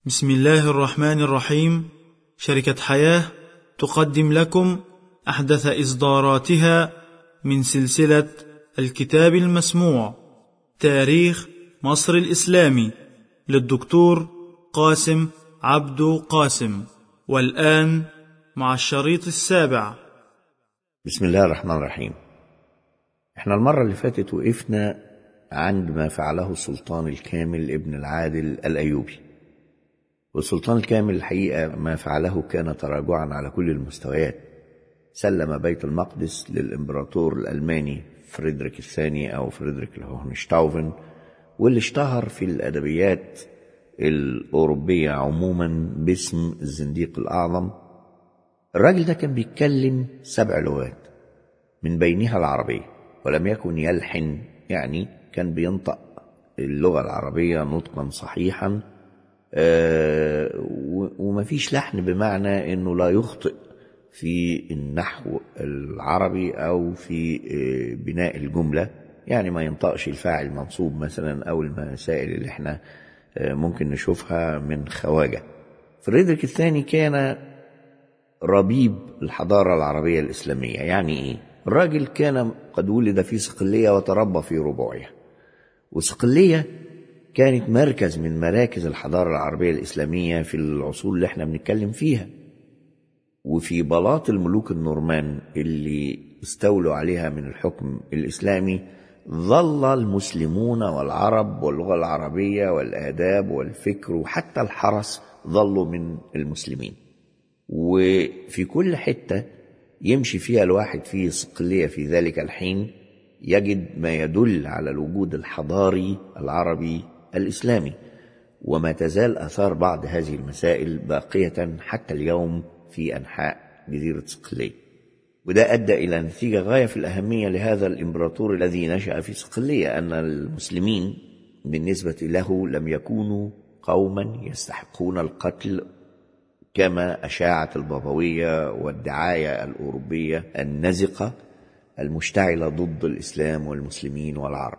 بسم الله الرحمن الرحيم شركة حياة تقدم لكم أحدث إصداراتها من سلسلة الكتاب المسموع تاريخ مصر الإسلامي للدكتور قاسم عبدو قاسم والآن مع الشريط السابع بسم الله الرحمن الرحيم احنا المرة اللي فاتت وقفنا عند ما فعله السلطان الكامل ابن العادل الأيوبي والسلطان الكامل الحقيقة ما فعله كان تراجعا على كل المستويات سلم بيت المقدس للإمبراطور الألماني فريدريك الثاني أو فريدريك الهونشتاوفن واللي اشتهر في الأدبيات الأوروبية عموما باسم الزنديق الأعظم الراجل ده كان بيتكلم سبع لغات من بينها العربية ولم يكن يلحن يعني كان بينطق اللغة العربية نطقا صحيحا آه ومفيش لحن بمعنى انه لا يخطئ في النحو العربي او في آه بناء الجملة يعني ما ينطقش الفاعل منصوب مثلا او المسائل اللي احنا آه ممكن نشوفها من خواجة فريدريك الثاني كان ربيب الحضارة العربية الإسلامية يعني إيه؟ الراجل كان قد ولد في صقلية وتربى في ربوعها وصقلية كانت مركز من مراكز الحضارة العربية الإسلامية في العصور اللي احنا بنتكلم فيها وفي بلاط الملوك النورمان اللي استولوا عليها من الحكم الإسلامي ظل المسلمون والعرب واللغة العربية والآداب والفكر وحتى الحرس ظلوا من المسلمين وفي كل حتة يمشي فيها الواحد في صقلية في ذلك الحين يجد ما يدل على الوجود الحضاري العربي الإسلامي وما تزال آثار بعض هذه المسائل باقية حتى اليوم في أنحاء جزيرة صقلية وده أدى إلى نتيجة غاية في الأهمية لهذا الإمبراطور الذي نشأ في صقلية أن المسلمين بالنسبة له لم يكونوا قوما يستحقون القتل كما أشاعت البابوية والدعاية الأوروبية النزقة المشتعلة ضد الإسلام والمسلمين والعرب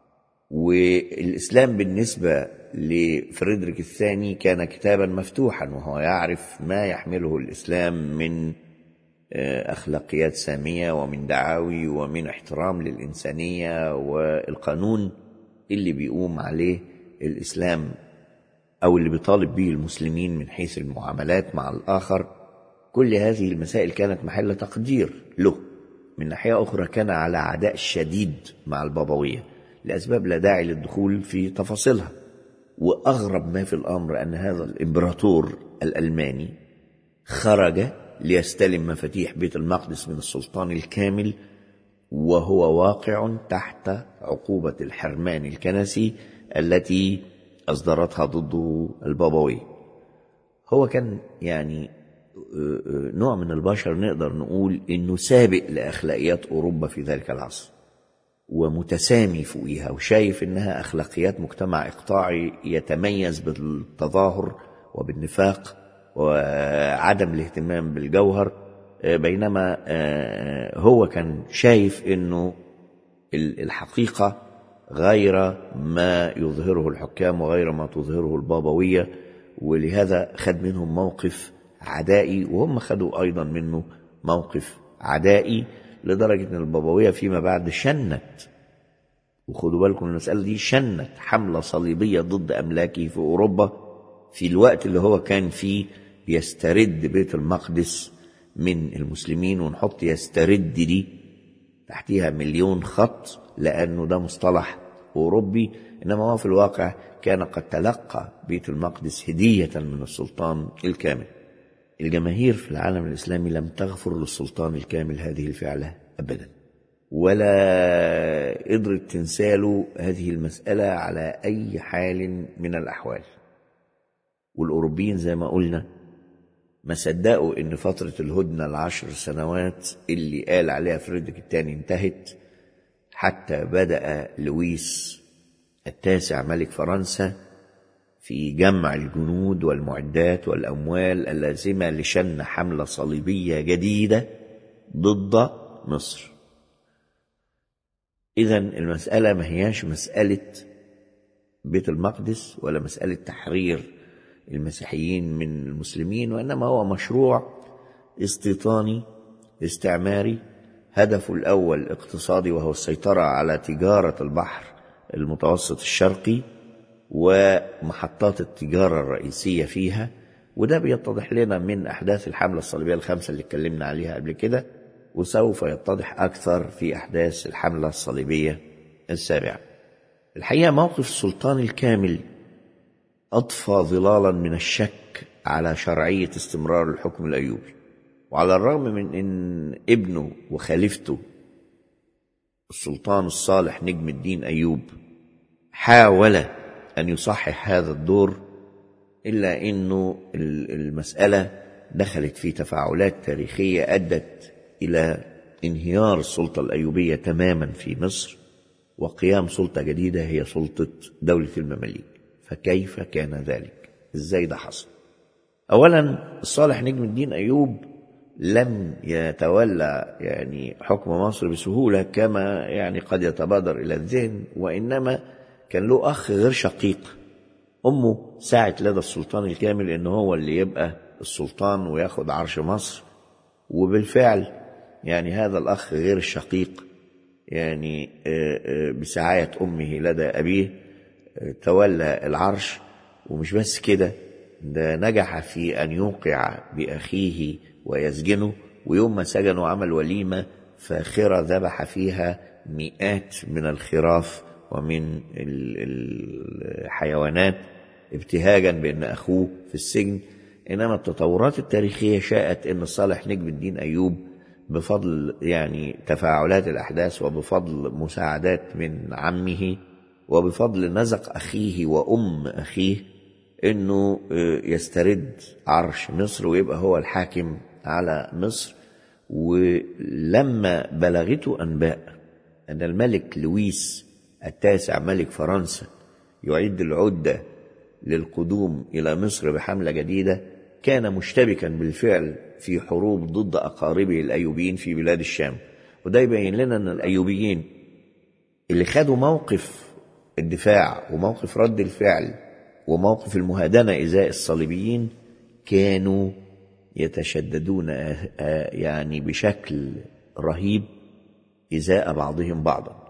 والإسلام بالنسبة لفريدريك الثاني كان كتابا مفتوحا وهو يعرف ما يحمله الإسلام من أخلاقيات سامية ومن دعاوي ومن احترام للإنسانية والقانون اللي بيقوم عليه الإسلام أو اللي بيطالب به المسلمين من حيث المعاملات مع الآخر كل هذه المسائل كانت محل تقدير له من ناحية أخرى كان على عداء شديد مع البابوية لأسباب لا داعي للدخول في تفاصيلها وأغرب ما في الأمر أن هذا الإمبراطور الألماني خرج ليستلم مفاتيح بيت المقدس من السلطان الكامل وهو واقع تحت عقوبة الحرمان الكنسي التي أصدرتها ضده البابوية هو كان يعني نوع من البشر نقدر نقول انه سابق لاخلاقيات اوروبا في ذلك العصر ومتسامي فوقيها وشايف انها اخلاقيات مجتمع اقطاعي يتميز بالتظاهر وبالنفاق وعدم الاهتمام بالجوهر بينما هو كان شايف انه الحقيقه غير ما يظهره الحكام وغير ما تظهره البابويه ولهذا خد منهم موقف عدائي وهم خدوا أيضا منه موقف عدائي لدرجة أن البابوية فيما بعد شنت وخدوا بالكم المسألة دي شنت حملة صليبية ضد أملاكه في أوروبا في الوقت اللي هو كان فيه يسترد بيت المقدس من المسلمين ونحط يسترد دي تحتيها مليون خط لأنه ده مصطلح أوروبي إنما هو في الواقع كان قد تلقى بيت المقدس هدية من السلطان الكامل الجماهير في العالم الإسلامي لم تغفر للسلطان الكامل هذه الفعلة أبدا ولا قدرت تنساله هذه المسألة على أي حال من الأحوال والأوروبيين زي ما قلنا ما صدقوا إن فترة الهدنة العشر سنوات اللي قال عليها فريدريك الثاني انتهت حتى بدأ لويس التاسع ملك فرنسا في جمع الجنود والمعدات والأموال اللازمة لشن حملة صليبية جديدة ضد مصر إذا المسألة ما هياش مسألة بيت المقدس ولا مسألة تحرير المسيحيين من المسلمين وإنما هو مشروع استيطاني استعماري هدفه الأول اقتصادي وهو السيطرة على تجارة البحر المتوسط الشرقي ومحطات التجارة الرئيسية فيها وده بيتضح لنا من أحداث الحملة الصليبية الخمسة اللي اتكلمنا عليها قبل كده وسوف يتضح أكثر في أحداث الحملة الصليبية السابعة الحقيقة موقف السلطان الكامل أضفى ظلالا من الشك على شرعية استمرار الحكم الأيوبي وعلى الرغم من أن ابنه وخليفته السلطان الصالح نجم الدين أيوب حاول أن يصحح هذا الدور إلا أنه المسألة دخلت في تفاعلات تاريخية أدت إلى انهيار السلطة الأيوبية تماما في مصر وقيام سلطة جديدة هي سلطة دولة المماليك فكيف كان ذلك ازاي ده حصل اولا الصالح نجم الدين ايوب لم يتولى يعني حكم مصر بسهوله كما يعني قد يتبادر الى الذهن وانما كان له اخ غير شقيق امه ساعت لدى السلطان الكامل ان هو اللي يبقى السلطان وياخد عرش مصر وبالفعل يعني هذا الاخ غير الشقيق يعني بسعايه امه لدى ابيه تولى العرش ومش بس كده ده نجح في أن يوقع بأخيه ويسجنه ويوم ما سجنه عمل وليمة فاخرة ذبح فيها مئات من الخراف ومن الحيوانات ابتهاجا بأن أخوه في السجن إنما التطورات التاريخية شاءت أن صالح نجم الدين أيوب بفضل يعني تفاعلات الأحداث وبفضل مساعدات من عمه وبفضل نزق أخيه وأم أخيه أنه يسترد عرش مصر ويبقى هو الحاكم على مصر ولما بلغته أنباء أن الملك لويس التاسع ملك فرنسا يعد العدة للقدوم إلى مصر بحملة جديدة كان مشتبكا بالفعل في حروب ضد أقاربه الأيوبيين في بلاد الشام وده يبين لنا أن الأيوبيين اللي خدوا موقف الدفاع وموقف رد الفعل وموقف المهادنة إزاء الصليبيين كانوا يتشددون يعني بشكل رهيب إزاء بعضهم بعضا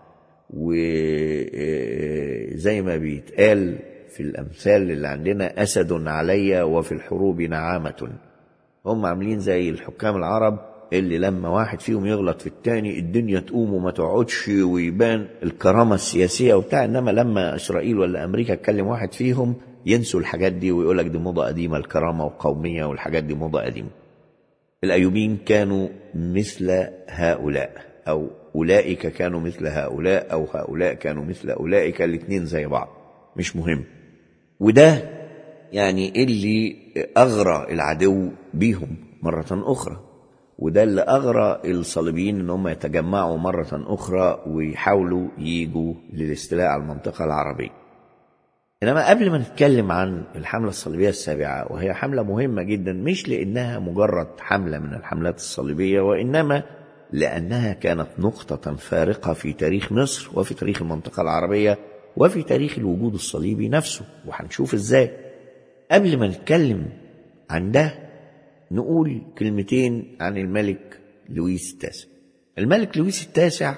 وزي ما بيتقال في الأمثال اللي عندنا أسد علي وفي الحروب نعامة هم عاملين زي الحكام العرب اللي لما واحد فيهم يغلط في التاني الدنيا تقوم وما تقعدش ويبان الكرامة السياسية وبتاع إنما لما إسرائيل ولا أمريكا تكلم واحد فيهم ينسوا الحاجات دي ويقول لك دي موضة قديمة الكرامة والقومية والحاجات دي موضة قديمة الأيوبيين كانوا مثل هؤلاء أو أولئك كانوا مثل هؤلاء أو هؤلاء كانوا مثل أولئك الاتنين زي بعض مش مهم وده يعني اللي أغرى العدو بيهم مرة أخرى وده اللي أغرى الصليبيين إن هم يتجمعوا مرة أخرى ويحاولوا ييجوا للاستيلاء على المنطقة العربية إنما قبل ما نتكلم عن الحملة الصليبية السابعة وهي حملة مهمة جدا مش لأنها مجرد حملة من الحملات الصليبية وإنما لأنها كانت نقطة فارقة في تاريخ مصر وفي تاريخ المنطقة العربية وفي تاريخ الوجود الصليبي نفسه وهنشوف ازاي قبل ما نتكلم عن ده نقول كلمتين عن الملك لويس التاسع الملك لويس التاسع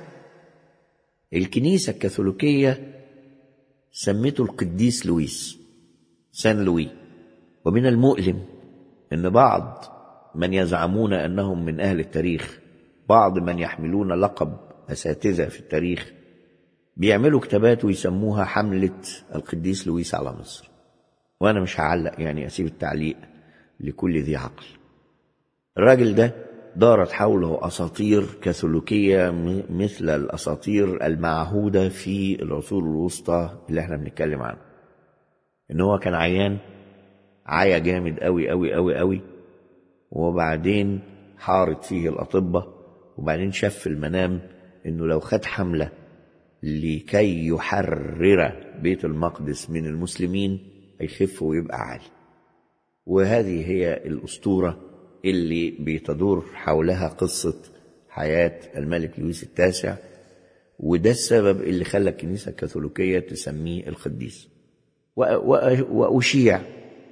الكنيسة الكاثوليكية سمته القديس لويس سان لوي ومن المؤلم ان بعض من يزعمون انهم من اهل التاريخ بعض من يحملون لقب اساتذه في التاريخ بيعملوا كتابات ويسموها حمله القديس لويس على مصر وانا مش هعلق يعني اسيب التعليق لكل ذي عقل الراجل ده دارت حوله اساطير كاثوليكيه مثل الاساطير المعهوده في العصور الوسطى اللي احنا بنتكلم عنها ان هو كان عيان عيا جامد قوي قوي قوي قوي وبعدين حارت فيه الاطباء وبعدين شاف في المنام انه لو خد حمله لكي يحرر بيت المقدس من المسلمين هيخف ويبقى عالي وهذه هي الاسطوره اللي بتدور حولها قصة حياة الملك لويس التاسع وده السبب اللي خلى الكنيسة الكاثوليكية تسميه القديس وأشيع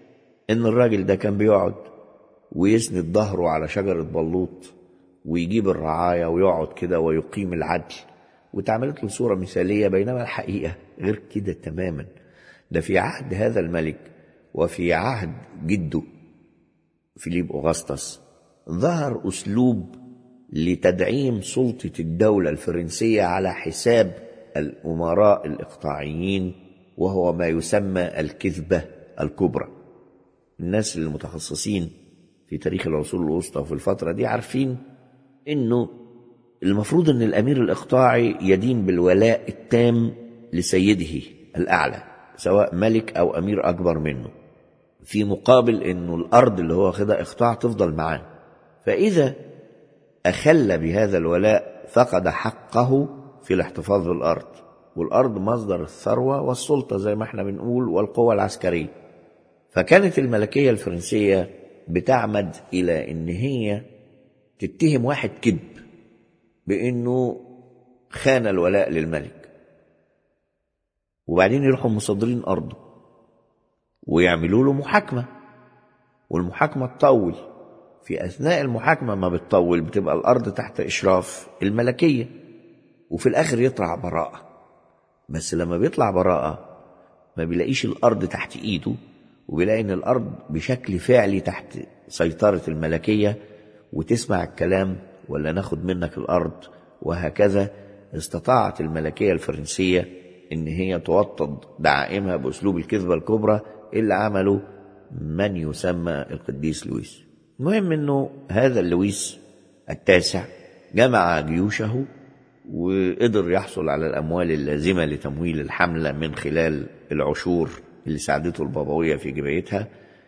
إن الراجل ده كان بيقعد ويسند ظهره على شجرة بلوط ويجيب الرعاية ويقعد كده ويقيم العدل واتعملت له صورة مثالية بينما الحقيقة غير كده تماما ده في عهد هذا الملك وفي عهد جده فيليب أغسطس ظهر أسلوب لتدعيم سلطة الدولة الفرنسية على حساب الأمراء الإقطاعيين وهو ما يسمى الكذبة الكبرى الناس المتخصصين في تاريخ العصور الوسطى وفي الفترة دي عارفين إنه المفروض إن الأمير الإقطاعي يدين بالولاء التام لسيده الأعلى سواء ملك أو أمير أكبر منه في مقابل إنه الأرض اللي هو واخدها إقطاع تفضل معاه فإذا أخل بهذا الولاء فقد حقه في الاحتفاظ بالأرض والأرض مصدر الثروة والسلطة زي ما احنا بنقول والقوة العسكرية فكانت الملكية الفرنسية بتعمد إلى إن هي تتهم واحد كذب بإنه خان الولاء للملك وبعدين يروحوا مصدرين أرضه ويعملوا له محاكمة والمحاكمة تطول في أثناء المحاكمة ما بتطول بتبقى الأرض تحت إشراف الملكية وفي الآخر يطلع براءة بس لما بيطلع براءة ما بيلاقيش الأرض تحت إيده وبيلاقي إن الأرض بشكل فعلي تحت سيطرة الملكية وتسمع الكلام ولا ناخد منك الأرض وهكذا استطاعت الملكية الفرنسية إن هي توطد دعائمها بأسلوب الكذبة الكبرى اللي عمله من يسمى القديس لويس المهم انه هذا لويس التاسع جمع جيوشه وقدر يحصل على الاموال اللازمه لتمويل الحمله من خلال العشور اللي ساعدته البابويه في جبايتها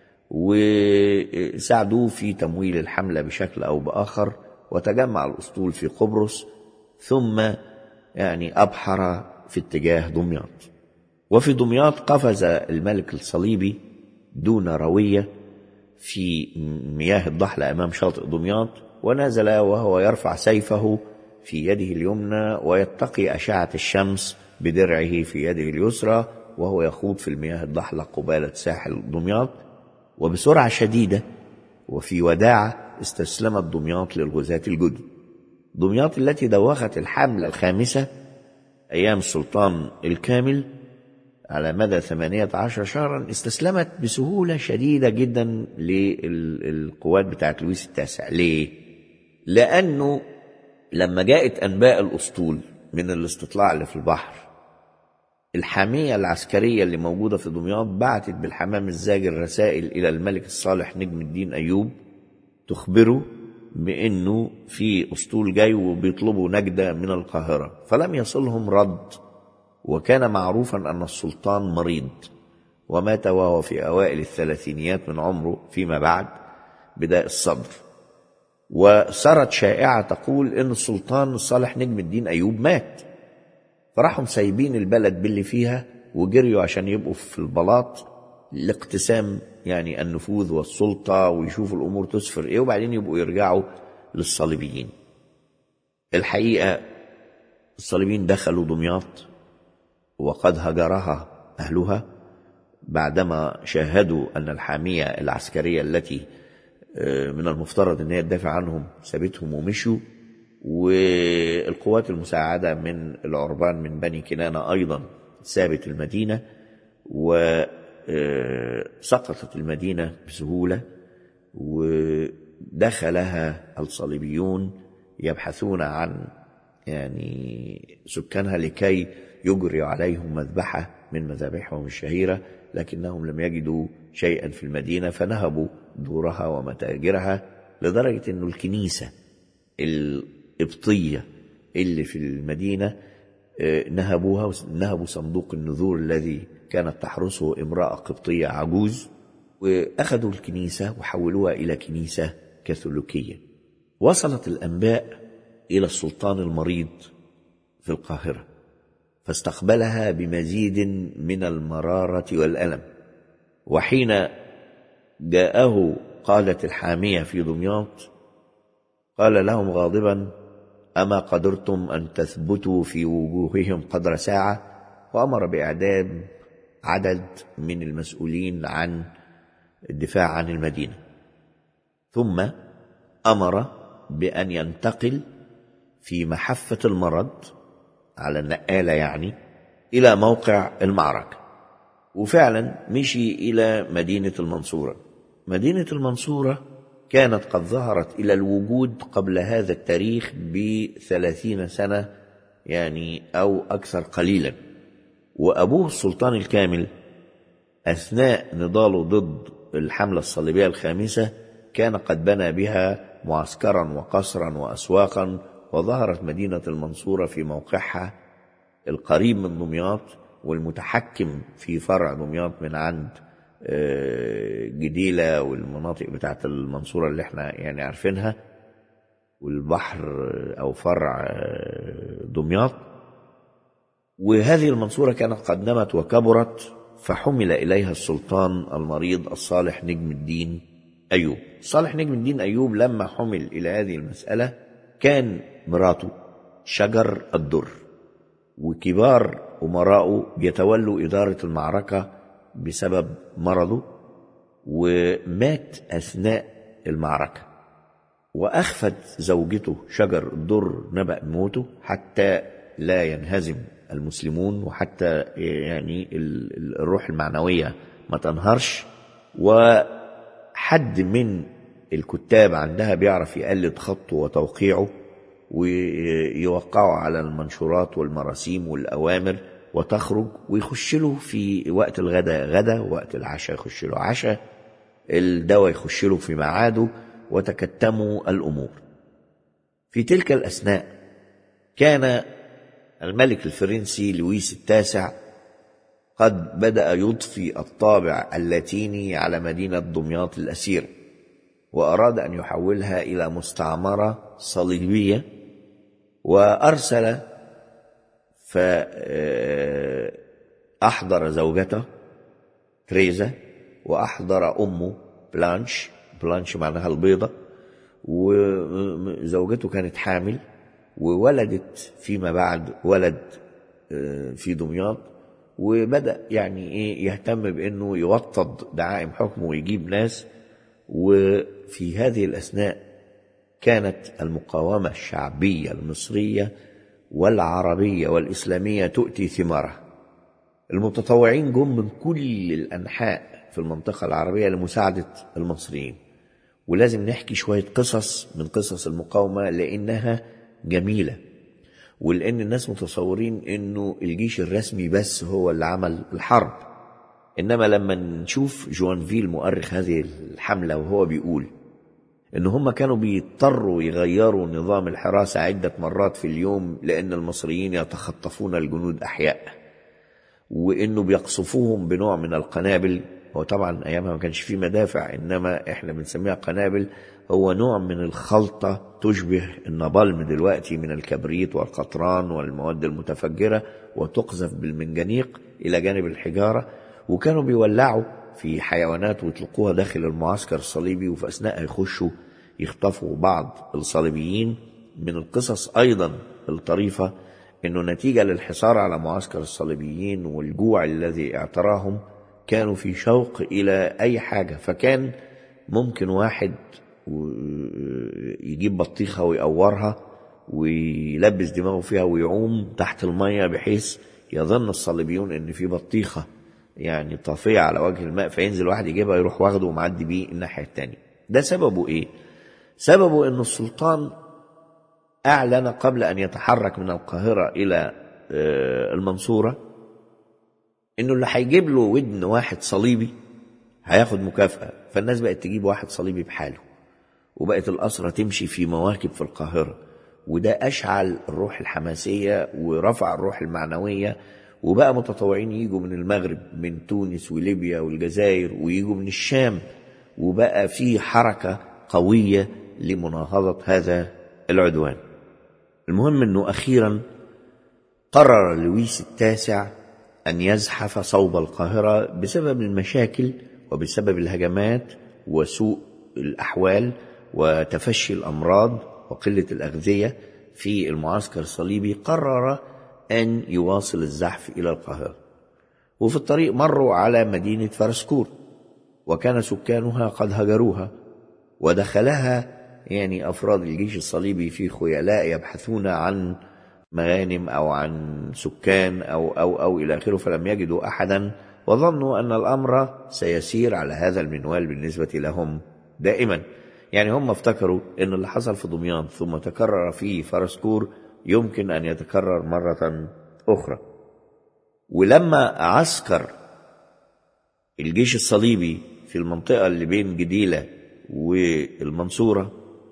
وساعدوه في تمويل الحمله بشكل او باخر وتجمع الاسطول في قبرص ثم يعني ابحر في اتجاه دمياط وفي دمياط قفز الملك الصليبي دون رويه في مياه الضحلة أمام شاطئ دمياط ونزل وهو يرفع سيفه في يده اليمنى ويتقي أشعة الشمس بدرعه في يده اليسرى وهو يخوض في المياه الضحلة قبالة ساحل دمياط وبسرعة شديدة وفي وداعة استسلمت دمياط للغزاة الجدد دمياط التي دوخت الحملة الخامسة أيام السلطان الكامل على مدى ثمانية عشر شهرا استسلمت بسهولة شديدة جدا للقوات بتاعت لويس التاسع ليه؟ لأنه لما جاءت أنباء الأسطول من الاستطلاع اللي في البحر الحامية العسكرية اللي موجودة في دمياط بعتت بالحمام الزاجر رسائل إلى الملك الصالح نجم الدين أيوب تخبره بأنه في أسطول جاي وبيطلبوا نجدة من القاهرة فلم يصلهم رد وكان معروفا أن السلطان مريض ومات وهو في أوائل الثلاثينيات من عمره فيما بعد بداء الصدر وسرت شائعة تقول إن السلطان صالح نجم الدين أيوب مات فراحوا مسايبين البلد باللي فيها وجريوا عشان يبقوا في البلاط لاقتسام يعني النفوذ والسلطة ويشوفوا الأمور تسفر إيه وبعدين يبقوا يرجعوا للصليبيين الحقيقة الصليبيين دخلوا دمياط وقد هجرها أهلها بعدما شاهدوا أن الحامية العسكرية التي من المفترض أن هي تدافع عنهم سابتهم ومشوا والقوات المساعدة من العربان من بني كنانة أيضا سابت المدينة وسقطت المدينة بسهولة ودخلها الصليبيون يبحثون عن يعني سكانها لكي يجري عليهم مذبحة من مذابحهم الشهيرة لكنهم لم يجدوا شيئا في المدينة فنهبوا دورها ومتاجرها لدرجة أن الكنيسة القبطية اللي في المدينة نهبوها نهبوا صندوق النذور الذي كانت تحرسه امرأة قبطية عجوز وأخذوا الكنيسة وحولوها إلى كنيسة كاثوليكية وصلت الأنباء إلى السلطان المريض في القاهرة فاستقبلها بمزيد من المرارة والألم وحين جاءه قادة الحامية في دمياط قال لهم غاضبا أما قدرتم أن تثبتوا في وجوههم قدر ساعة وأمر بإعدام عدد من المسؤولين عن الدفاع عن المدينة ثم أمر بأن ينتقل في محفة المرض على النقالة يعني إلى موقع المعركة وفعلا مشي إلى مدينة المنصورة مدينة المنصورة كانت قد ظهرت إلى الوجود قبل هذا التاريخ بثلاثين سنة يعني أو أكثر قليلا وأبوه السلطان الكامل أثناء نضاله ضد الحملة الصليبية الخامسة كان قد بنى بها معسكرا وقصرا وأسواقا وظهرت مدينة المنصورة في موقعها القريب من دمياط والمتحكم في فرع دمياط من عند جديلة والمناطق بتاعت المنصورة اللي احنا يعني عارفينها والبحر أو فرع دمياط وهذه المنصورة كانت قد نمت وكبرت فحمل إليها السلطان المريض الصالح نجم الدين أيوب صالح نجم الدين أيوب لما حمل إلى هذه المسألة كان مراته شجر الدر وكبار أمراءه بيتولوا إدارة المعركة بسبب مرضه ومات أثناء المعركة وأخفت زوجته شجر الدر نبأ موته حتى لا ينهزم المسلمون وحتى يعني الروح المعنوية ما تنهارش وحد من الكتاب عندها بيعرف يقلد خطه وتوقيعه ويوقعه على المنشورات والمراسيم والأوامر وتخرج ويخش له في وقت الغداء غدا وقت العشاء يخش له عشاء الدواء يخش له في ميعاده وتكتموا الأمور في تلك الأثناء كان الملك الفرنسي لويس التاسع قد بدأ يضفي الطابع اللاتيني على مدينة دمياط الأسيرة وأراد أن يحولها إلى مستعمرة صليبية وأرسل فأحضر زوجته تريزا وأحضر أمه بلانش بلانش معناها البيضة وزوجته كانت حامل وولدت فيما بعد ولد في دمياط وبدأ يعني إيه يهتم بأنه يوطد دعائم حكمه ويجيب ناس وفي هذه الأثناء كانت المقاومة الشعبية المصرية والعربية والإسلامية تؤتي ثمارها المتطوعين جم من كل الأنحاء في المنطقة العربية لمساعدة المصريين ولازم نحكي شوية قصص من قصص المقاومة لأنها جميلة ولأن الناس متصورين أنه الجيش الرسمي بس هو اللي عمل الحرب إنما لما نشوف جوانفيل مؤرخ هذه الحملة وهو بيقول إن هم كانوا بيضطروا يغيروا نظام الحراسة عدة مرات في اليوم لأن المصريين يتخطفون الجنود أحياء وإنه بيقصفوهم بنوع من القنابل هو طبعا أيامها ما كانش فيه مدافع إنما إحنا بنسميها قنابل هو نوع من الخلطة تشبه النبالم دلوقتي من الكبريت والقطران والمواد المتفجرة وتقذف بالمنجنيق إلى جانب الحجارة وكانوا بيولعوا في حيوانات ويطلقوها داخل المعسكر الصليبي وفي أثناء يخشوا يخطفوا بعض الصليبيين من القصص أيضا الطريفة أنه نتيجة للحصار على معسكر الصليبيين والجوع الذي اعتراهم كانوا في شوق إلى أي حاجة فكان ممكن واحد يجيب بطيخة ويقورها ويلبس دماغه فيها ويعوم تحت المية بحيث يظن الصليبيون ان في بطيخة يعني طافية على وجه الماء فينزل واحد يجيبها يروح واخده ومعدي بيه الناحية التانية ده سببه ايه سببه ان السلطان اعلن قبل ان يتحرك من القاهرة الى المنصورة انه اللي هيجيب له ودن واحد صليبي هياخد مكافأة فالناس بقت تجيب واحد صليبي بحاله وبقت الأسرة تمشي في مواكب في القاهرة وده أشعل الروح الحماسية ورفع الروح المعنوية وبقى متطوعين يجوا من المغرب من تونس وليبيا والجزائر ويجوا من الشام وبقى في حركة قوية لمناهضة هذا العدوان المهم أنه أخيرا قرر لويس التاسع أن يزحف صوب القاهرة بسبب المشاكل وبسبب الهجمات وسوء الأحوال وتفشي الأمراض وقلة الأغذية في المعسكر الصليبي قرر أن يواصل الزحف إلى القاهرة وفي الطريق مروا على مدينة فرسكور وكان سكانها قد هجروها ودخلها يعني أفراد الجيش الصليبي في خيلاء يبحثون عن مغانم أو عن سكان أو أو أو إلى آخره فلم يجدوا أحدا وظنوا أن الأمر سيسير على هذا المنوال بالنسبة لهم دائما يعني هم افتكروا أن اللي حصل في دمياط ثم تكرر في فرسكور يمكن أن يتكرر مرة أخرى ولما عسكر الجيش الصليبي في المنطقة اللي بين جديلة والمنصورة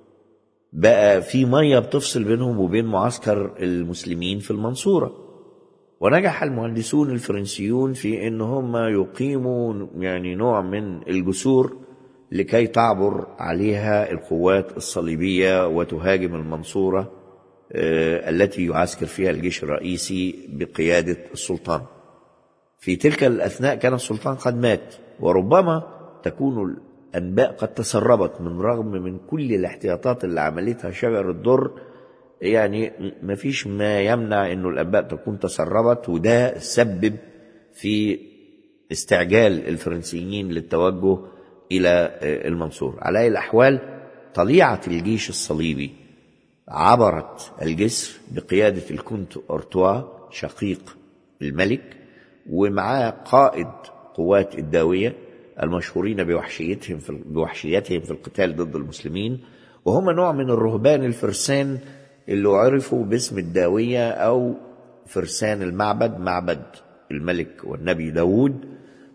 بقى في مية بتفصل بينهم وبين معسكر المسلمين في المنصورة ونجح المهندسون الفرنسيون في ان هم يقيموا يعني نوع من الجسور لكي تعبر عليها القوات الصليبية وتهاجم المنصورة التي يعسكر فيها الجيش الرئيسي بقيادة السلطان في تلك الأثناء كان السلطان قد مات وربما تكون الأنباء قد تسربت من رغم من كل الاحتياطات اللي عملتها شجر الدر يعني ما فيش ما يمنع انه الانباء تكون تسربت وده سبب في استعجال الفرنسيين للتوجه الى المنصور على اي الاحوال طليعه الجيش الصليبي عبرت الجسر بقياده الكونت اورتوا شقيق الملك ومعاه قائد قوات الداويه المشهورين بوحشيتهم في بوحشيتهم في القتال ضد المسلمين وهم نوع من الرهبان الفرسان اللي عرفوا باسم الداوية أو فرسان المعبد معبد الملك والنبي داود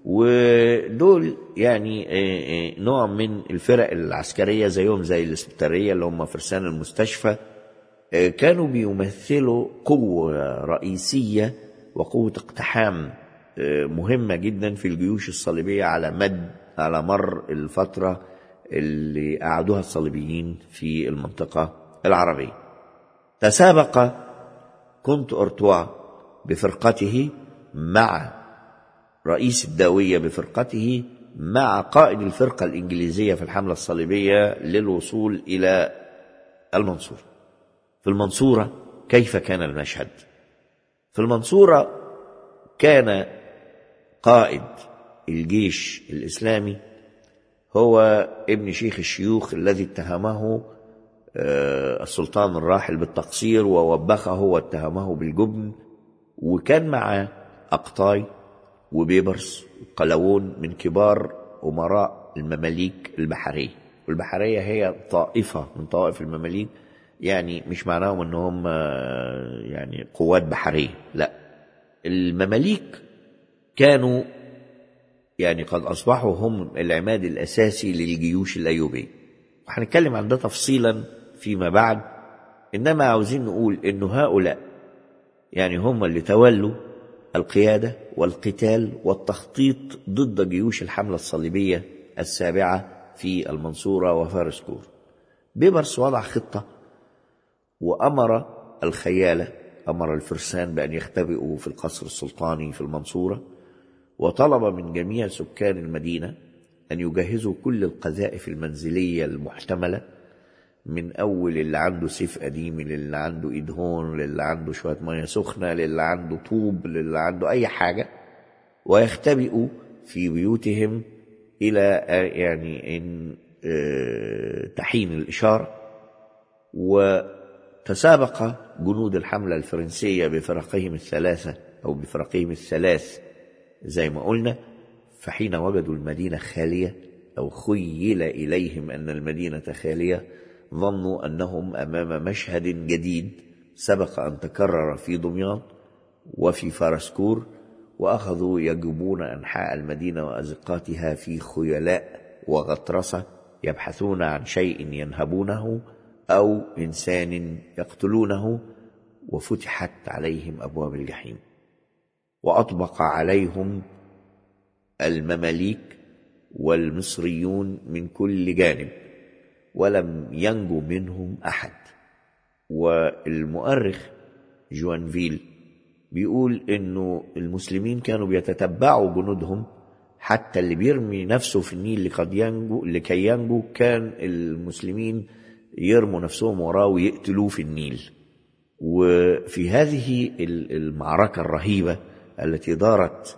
ودول يعني نوع من الفرق العسكرية زيهم زي الاسبتارية اللي هم فرسان المستشفى كانوا بيمثلوا قوة رئيسية وقوة اقتحام مهمة جدا في الجيوش الصليبية على مد على مر الفترة اللي قعدوها الصليبيين في المنطقة العربية تسابق كنت أرتوا بفرقته مع رئيس الداوية بفرقته مع قائد الفرقة الإنجليزية في الحملة الصليبية للوصول إلى المنصورة في المنصورة كيف كان المشهد في المنصورة كان قائد الجيش الإسلامي هو ابن شيخ الشيوخ الذي اتهمه السلطان الراحل بالتقصير ووبخه واتهمه بالجبن وكان معه أقطاي وبيبرس وقلاوون من كبار أمراء المماليك البحرية والبحرية هي طائفة من طوائف المماليك يعني مش معناهم انهم يعني قوات بحرية لا المماليك كانوا يعني قد أصبحوا هم العماد الأساسي للجيوش الأيوبية وهنتكلم عن ده تفصيلا فيما بعد إنما عاوزين نقول إنه هؤلاء يعني هم اللي تولوا القيادة والقتال والتخطيط ضد جيوش الحملة الصليبية السابعة في المنصورة وفارسكور بيبرس وضع خطة وأمر الخيالة أمر الفرسان بأن يختبئوا في القصر السلطاني في المنصورة وطلب من جميع سكان المدينة أن يجهزوا كل القذائف المنزلية المحتملة من أول اللي عنده سيف قديم للي عنده إيد هون للي عنده شوية مية سخنة للي عنده طوب للي عنده أي حاجة ويختبئوا في بيوتهم إلى يعني إن تحين الإشارة وتسابق جنود الحملة الفرنسية بفرقهم الثلاثة أو بفرقهم الثلاث زي ما قلنا فحين وجدوا المدينة خالية أو خيل إليهم أن المدينة خالية ظنوا أنهم أمام مشهد جديد سبق أن تكرر في دمياط وفي فارسكور وأخذوا يجوبون أنحاء المدينة وأزقاتها في خيلاء وغطرسة يبحثون عن شيء ينهبونه أو إنسان يقتلونه وفتحت عليهم أبواب الجحيم وأطبق عليهم المماليك والمصريون من كل جانب ولم ينجو منهم أحد والمؤرخ جوانفيل بيقول إنه المسلمين كانوا بيتتبعوا جنودهم حتى اللي بيرمي نفسه في النيل لقد ينجو لكي ينجو كان المسلمين يرموا نفسهم وراه ويقتلوه في النيل وفي هذه المعركة الرهيبة التي دارت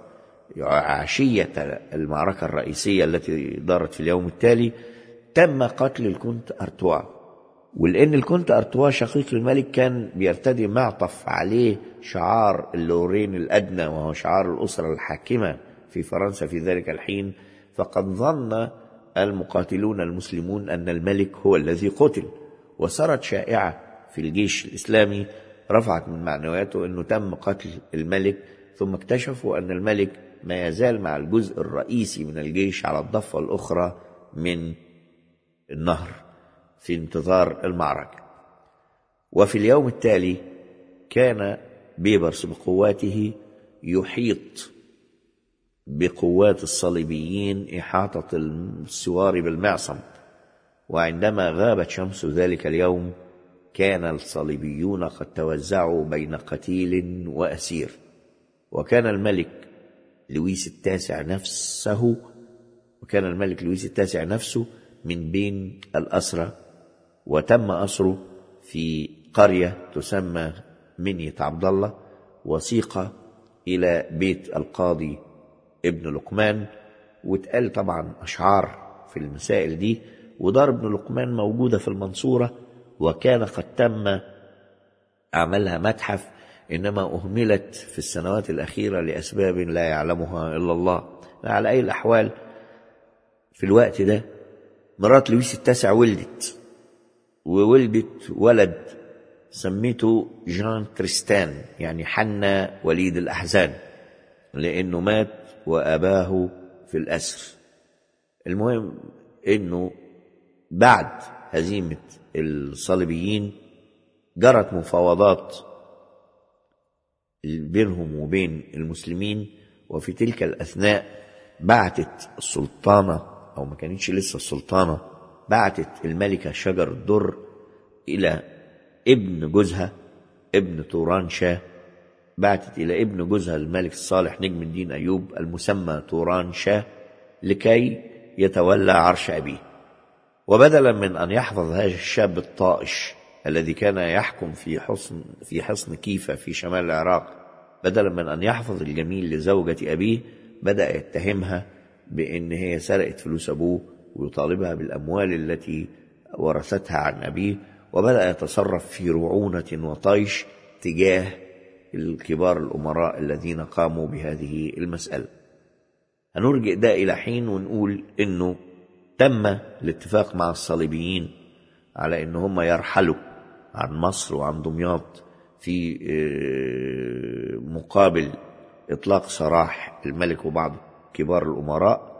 عشية المعركة الرئيسية التي دارت في اليوم التالي تم قتل الكونت أرتوا ولأن الكونت أرتوا شقيق الملك كان بيرتدي معطف عليه شعار اللورين الأدنى وهو شعار الأسرة الحاكمة في فرنسا في ذلك الحين فقد ظن المقاتلون المسلمون أن الملك هو الذي قتل وصارت شائعة في الجيش الإسلامي رفعت من معنوياته أنه تم قتل الملك ثم اكتشفوا أن الملك ما يزال مع الجزء الرئيسي من الجيش على الضفة الأخرى من النهر في انتظار المعركة وفي اليوم التالي كان بيبرس بقواته يحيط بقوات الصليبيين إحاطة السوار بالمعصم وعندما غابت شمس ذلك اليوم كان الصليبيون قد توزعوا بين قتيل وأسير وكان الملك لويس التاسع نفسه وكان الملك لويس التاسع نفسه من بين الأسرى وتم أسره في قرية تسمى منية عبد الله وسيق إلى بيت القاضي ابن لقمان واتقال طبعا أشعار في المسائل دي ودار ابن لقمان موجودة في المنصورة وكان قد تم عملها متحف إنما أهملت في السنوات الأخيرة لأسباب لا يعلمها إلا الله على أي الأحوال في الوقت ده مرات لويس التاسع ولدت وولدت ولد سميته جان تريستان يعني حنا وليد الأحزان لأنه مات وأباه في الأسر المهم أنه بعد هزيمة الصليبيين جرت مفاوضات بينهم وبين المسلمين وفي تلك الأثناء بعتت السلطانة أو ما كانتش لسه السلطانة بعتت الملكة شجر الدر إلى ابن جوزها ابن توران شاه بعتت إلى ابن جوزها الملك الصالح نجم الدين أيوب المسمى توران شاه لكي يتولى عرش أبيه وبدلا من أن يحفظ هذا الشاب الطائش الذي كان يحكم في حصن في حصن كيفة في شمال العراق بدلا من أن يحفظ الجميل لزوجة أبيه بدأ يتهمها بأن هي سرقت فلوس أبوه ويطالبها بالأموال التي ورثتها عن أبيه وبدأ يتصرف في رعونة وطيش تجاه الكبار الأمراء الذين قاموا بهذه المسألة هنرجع ده إلى حين ونقول إنه تم الاتفاق مع الصليبيين على إن هم يرحلوا عن مصر وعن دمياط في مقابل إطلاق سراح الملك وبعض كبار الأمراء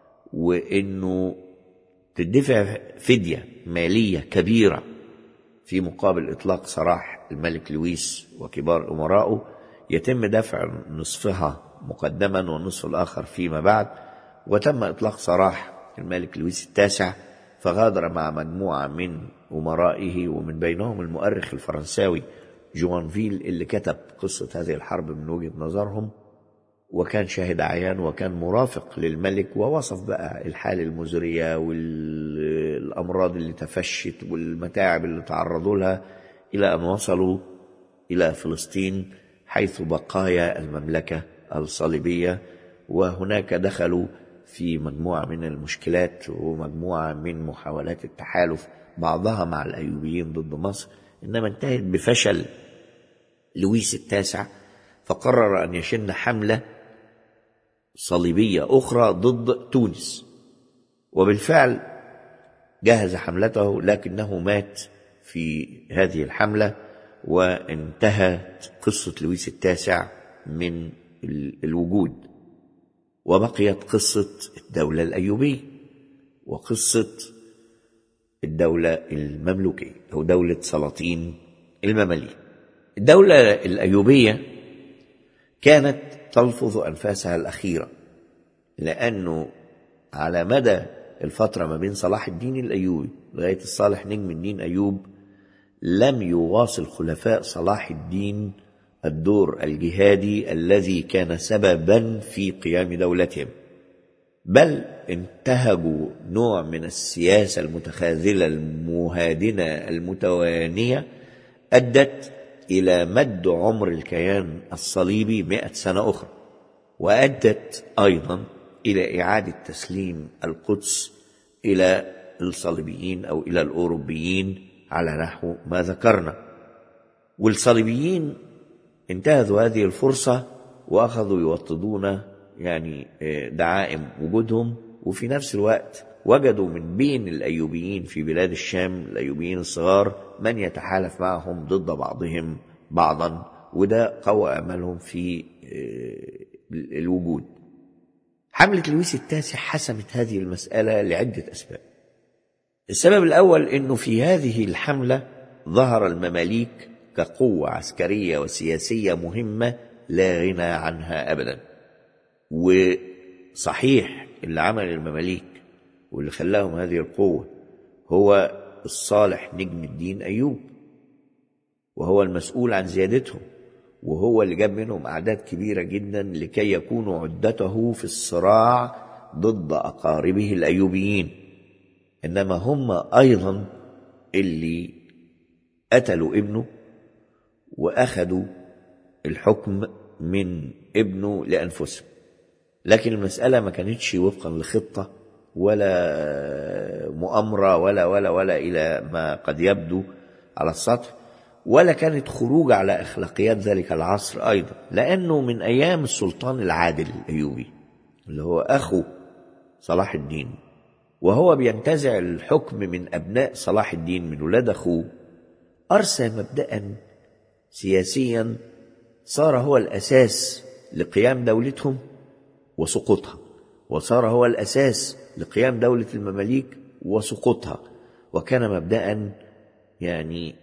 وإنه تدفع فدية مالية كبيرة في مقابل إطلاق سراح الملك لويس وكبار أمرائه يتم دفع نصفها مقدما والنصف الآخر فيما بعد وتم إطلاق سراح الملك لويس التاسع فغادر مع مجموعة من أمرائه ومن بينهم المؤرخ الفرنساوي جوانفيل اللي كتب قصة هذه الحرب من وجهة نظرهم وكان شاهد عيان وكان مرافق للملك ووصف بقى الحالة المزرية والأمراض اللي تفشت والمتاعب اللي تعرضوا لها إلى أن وصلوا إلى فلسطين حيث بقايا المملكة الصليبية وهناك دخلوا في مجموعة من المشكلات ومجموعة من محاولات التحالف بعضها مع الأيوبيين ضد مصر إنما انتهت بفشل لويس التاسع فقرر أن يشن حملة صليبية أخرى ضد تونس وبالفعل جهز حملته لكنه مات في هذه الحملة وانتهت قصة لويس التاسع من الوجود وبقيت قصة الدولة الأيوبية وقصة الدولة المملوكية أو دولة سلاطين المماليك الدولة الأيوبية كانت تلفظ أنفاسها الأخيرة لأنه على مدى الفترة ما بين صلاح الدين الأيوبي لغاية الصالح نجم الدين أيوب لم يواصل خلفاء صلاح الدين الدور الجهادي الذي كان سببا في قيام دولتهم بل انتهجوا نوع من السياسة المتخاذلة المهادنة المتوانية أدت إلى مد عمر الكيان الصليبي مئة سنة أخرى وأدت أيضا إلى إعادة تسليم القدس إلى الصليبيين أو إلى الأوروبيين على نحو ما ذكرنا والصليبيين انتهزوا هذه الفرصة وأخذوا يوطدون يعني دعائم وجودهم وفي نفس الوقت وجدوا من بين الأيوبيين في بلاد الشام الأيوبيين الصغار من يتحالف معهم ضد بعضهم بعضا وده قوى أملهم في الوجود حملة لويس التاسع حسمت هذه المسألة لعدة أسباب السبب الأول أنه في هذه الحملة ظهر المماليك كقوة عسكرية وسياسية مهمة لا غنى عنها أبدا وصحيح اللي عمل المماليك واللي خلاهم هذه القوة هو الصالح نجم الدين أيوب وهو المسؤول عن زيادتهم وهو اللي جاب منهم أعداد كبيرة جدا لكي يكونوا عدته في الصراع ضد أقاربه الأيوبيين إنما هم أيضا اللي قتلوا ابنه وأخذوا الحكم من ابنه لأنفسهم لكن المسألة ما كانتش وفقا لخطة ولا مؤامرة ولا ولا ولا إلى ما قد يبدو على السطح ولا كانت خروج على أخلاقيات ذلك العصر أيضا لأنه من أيام السلطان العادل الأيوبي اللي هو أخو صلاح الدين وهو بينتزع الحكم من أبناء صلاح الدين من ولاد أخوه أرسى مبدأ سياسيا صار هو الأساس لقيام دولتهم وسقوطها وصار هو الأساس لقيام دولة المماليك وسقوطها وكان مبدأ يعني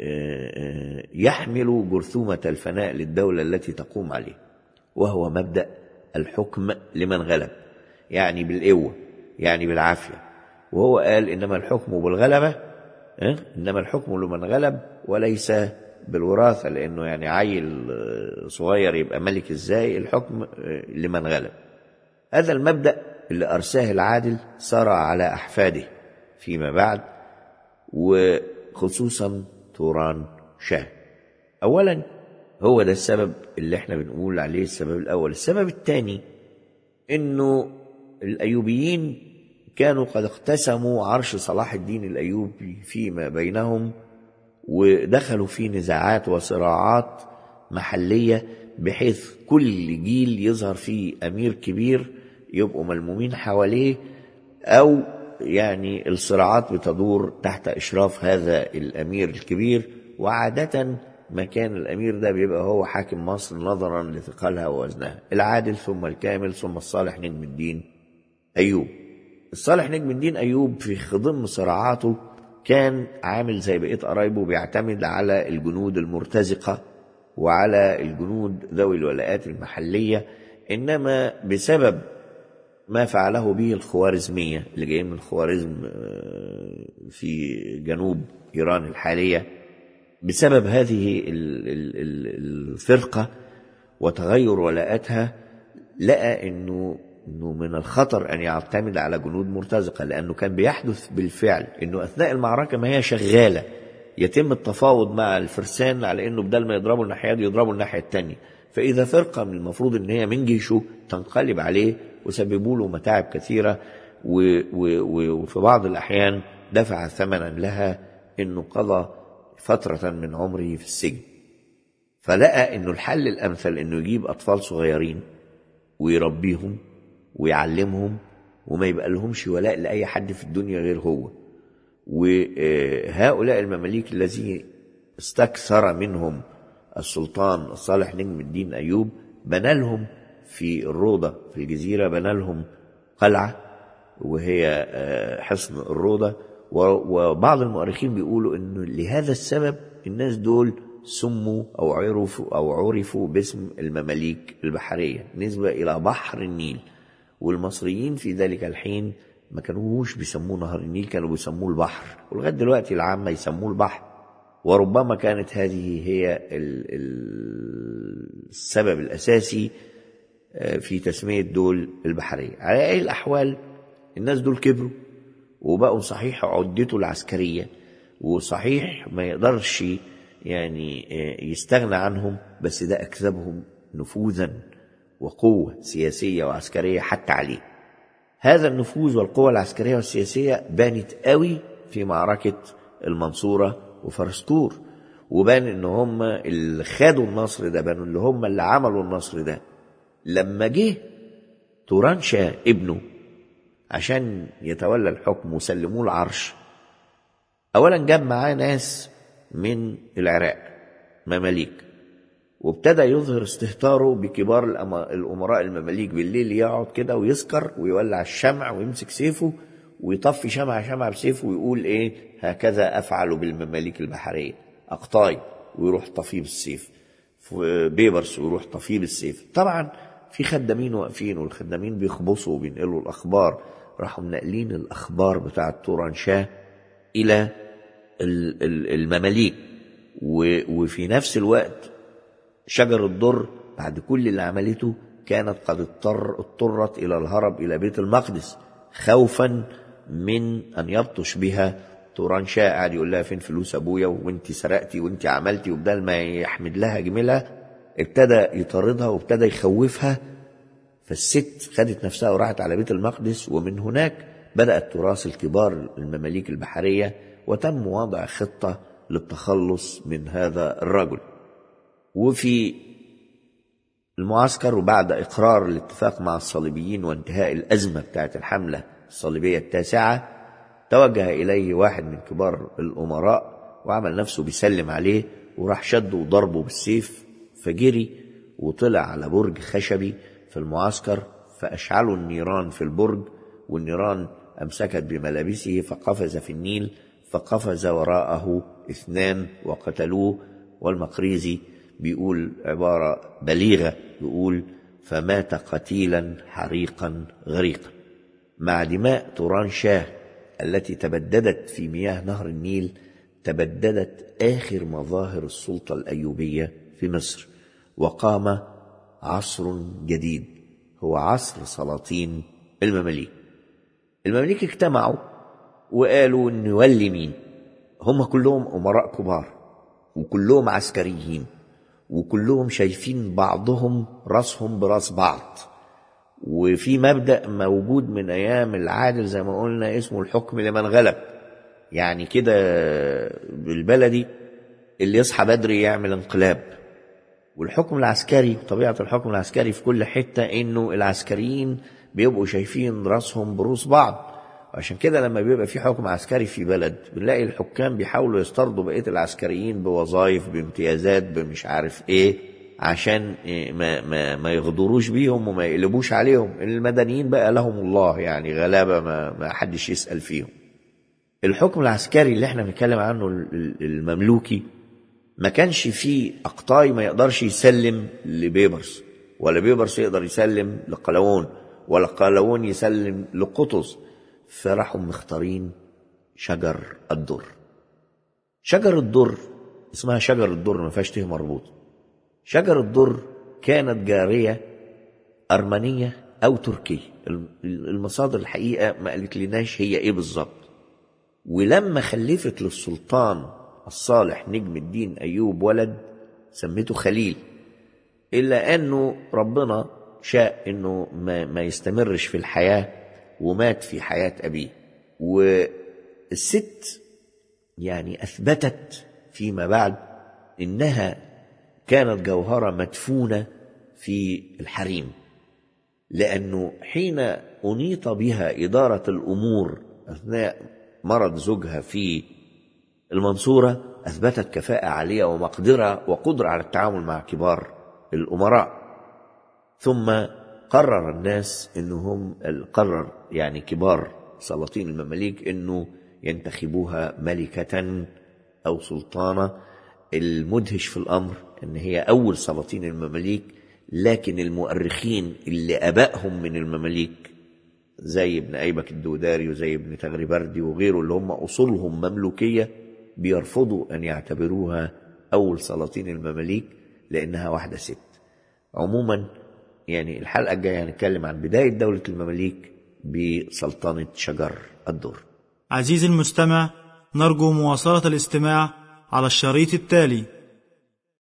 يحمل جرثومة الفناء للدولة التي تقوم عليه وهو مبدأ الحكم لمن غلب يعني بالقوة يعني بالعافية وهو قال إنما الحكم بالغلبة إنما الحكم لمن غلب وليس بالوراثة لأنه يعني عيل صغير يبقى ملك إزاي الحكم لمن غلب هذا المبدأ اللي أرساه العادل سرى على أحفاده فيما بعد وخصوصا توران شاه أولا هو ده السبب اللي احنا بنقول عليه السبب الأول السبب الثاني إنه الأيوبيين كانوا قد اقتسموا عرش صلاح الدين الأيوبي فيما بينهم ودخلوا في نزاعات وصراعات محلية بحيث كل جيل يظهر فيه أمير كبير يبقوا ملمومين حواليه أو يعني الصراعات بتدور تحت إشراف هذا الأمير الكبير وعادة ما كان الأمير ده بيبقى هو حاكم مصر نظرا لثقلها ووزنها العادل ثم الكامل ثم الصالح نجم الدين أيوب الصالح نجم الدين أيوب في خضم صراعاته كان عامل زي بقية قرايبه بيعتمد على الجنود المرتزقة وعلى الجنود ذوي الولاءات المحلية إنما بسبب ما فعله به الخوارزمية اللي جايين من الخوارزم في جنوب إيران الحالية بسبب هذه الفرقة وتغير ولاءاتها لقى إنه انه من الخطر ان يعتمد على جنود مرتزقه لانه كان بيحدث بالفعل انه اثناء المعركه ما هي شغاله يتم التفاوض مع الفرسان على انه بدل ما يضربوا الناحيه دي يضربوا الناحيه الثانيه فاذا فرقه من المفروض ان هي من جيشه تنقلب عليه وسببوا له متاعب كثيره وفي بعض الاحيان دفع ثمنا لها انه قضى فتره من عمره في السجن فلقى انه الحل الامثل انه يجيب اطفال صغيرين ويربيهم ويعلمهم وما يبقى لهمش ولاء لأي حد في الدنيا غير هو وهؤلاء المماليك الذين استكثر منهم السلطان الصالح نجم الدين أيوب بنى لهم في الروضة في الجزيرة بنى لهم قلعة وهي حصن الروضة وبعض المؤرخين بيقولوا انه لهذا السبب الناس دول سموا او عرفوا او عرفوا باسم المماليك البحريه نسبه الى بحر النيل والمصريين في ذلك الحين ما كانوش بيسموه نهر النيل كانوا بيسموه البحر ولغايه دلوقتي العامه يسموه البحر وربما كانت هذه هي السبب الاساسي في تسميه دول البحريه على اي الاحوال الناس دول كبروا وبقوا صحيح عدته العسكريه وصحيح ما يقدرش يعني يستغنى عنهم بس ده اكسبهم نفوذا وقوة سياسية وعسكرية حتى عليه هذا النفوذ والقوة العسكرية والسياسية بانت قوي في معركة المنصورة وفرسكور وبان ان هم اللي خدوا النصر ده بانوا اللي هم اللي عملوا النصر ده لما جه توران شاه ابنه عشان يتولى الحكم وسلموه العرش اولا جاب معاه ناس من العراق مماليك وابتدى يظهر استهتاره بكبار الأما- الامراء المماليك بالليل يقعد كده ويسكر ويولع الشمع ويمسك سيفه ويطفي شمعة شمعة بسيفه ويقول ايه هكذا افعل بالمماليك البحرية اقطاي ويروح طفيه بالسيف في بيبرس ويروح طفيه بالسيف طبعا في خدامين واقفين والخدامين بيخبصوا وبينقلوا الاخبار راحوا منقلين الاخبار بتاعه توران شاه الى ال- ال- المماليك و- وفي نفس الوقت شجر الضر بعد كل اللي عملته كانت قد اضطر اضطرت الى الهرب الى بيت المقدس خوفا من ان يبطش بها توران شاه قاعد يقول لها فين فلوس ابويا وانت سرقتي وانت عملتي وبدل ما يحمد لها جميلها ابتدى يطاردها وابتدى يخوفها فالست خدت نفسها وراحت على بيت المقدس ومن هناك بدأ التراث الكبار المماليك البحرية وتم وضع خطة للتخلص من هذا الرجل وفي المعسكر وبعد إقرار الاتفاق مع الصليبيين وانتهاء الأزمة بتاعت الحملة الصليبية التاسعة توجه إليه واحد من كبار الأمراء وعمل نفسه بيسلم عليه وراح شده وضربه بالسيف فجري وطلع على برج خشبي في المعسكر فأشعلوا النيران في البرج والنيران أمسكت بملابسه فقفز في النيل فقفز وراءه اثنان وقتلوه والمقريزي بيقول عبارة بليغة بيقول فمات قتيلا حريقا غريقا مع دماء توران شاه التي تبددت في مياه نهر النيل تبددت آخر مظاهر السلطة الأيوبية في مصر وقام عصر جديد هو عصر سلاطين المماليك المماليك اجتمعوا وقالوا نولي مين هم كلهم أمراء كبار وكلهم عسكريين وكلهم شايفين بعضهم راسهم براس بعض وفي مبدأ موجود من أيام العادل زي ما قلنا اسمه الحكم لمن غلب يعني كده بالبلدي اللي يصحى بدري يعمل انقلاب والحكم العسكري طبيعة الحكم العسكري في كل حتة إنه العسكريين بيبقوا شايفين راسهم بروس بعض عشان كده لما بيبقى في حكم عسكري في بلد بنلاقي الحكام بيحاولوا يسترضوا بقية العسكريين بوظائف بامتيازات بمش عارف ايه عشان إيه ما, ما, ما يغدروش بيهم وما يقلبوش عليهم المدنيين بقى لهم الله يعني غلابة ما, ما حدش يسأل فيهم الحكم العسكري اللي احنا بنتكلم عنه المملوكي ما كانش فيه أقطاي ما يقدرش يسلم لبيبرس ولا بيبرس يقدر يسلم لقلاوون ولا قلاوون يسلم لقطز فراحوا مختارين شجر الدر شجر الدر اسمها شجر الدر ما فيهاش ته مربوط شجر الدر كانت جارية أرمنية أو تركية المصادر الحقيقة ما قالت لناش هي إيه بالظبط ولما خلفت للسلطان الصالح نجم الدين أيوب ولد سميته خليل إلا أنه ربنا شاء أنه ما, ما يستمرش في الحياة ومات في حياة أبيه والست يعني أثبتت فيما بعد إنها كانت جوهرة مدفونة في الحريم لأنه حين أنيط بها إدارة الأمور أثناء مرض زوجها في المنصورة أثبتت كفاءة عالية ومقدرة وقدرة على التعامل مع كبار الأمراء ثم قرر الناس انهم قرر يعني كبار سلاطين المماليك انه ينتخبوها ملكة او سلطانة المدهش في الامر ان هي اول سلاطين المماليك لكن المؤرخين اللي ابائهم من المماليك زي ابن ايبك الدوداري وزي ابن تغربردي وغيره اللي هم اصولهم مملوكية بيرفضوا ان يعتبروها اول سلاطين المماليك لانها واحدة ست عموما يعني الحلقة الجاية هنتكلم عن بداية دولة المماليك بسلطنة شجر الدر عزيزي المستمع نرجو مواصلة الاستماع على الشريط التالي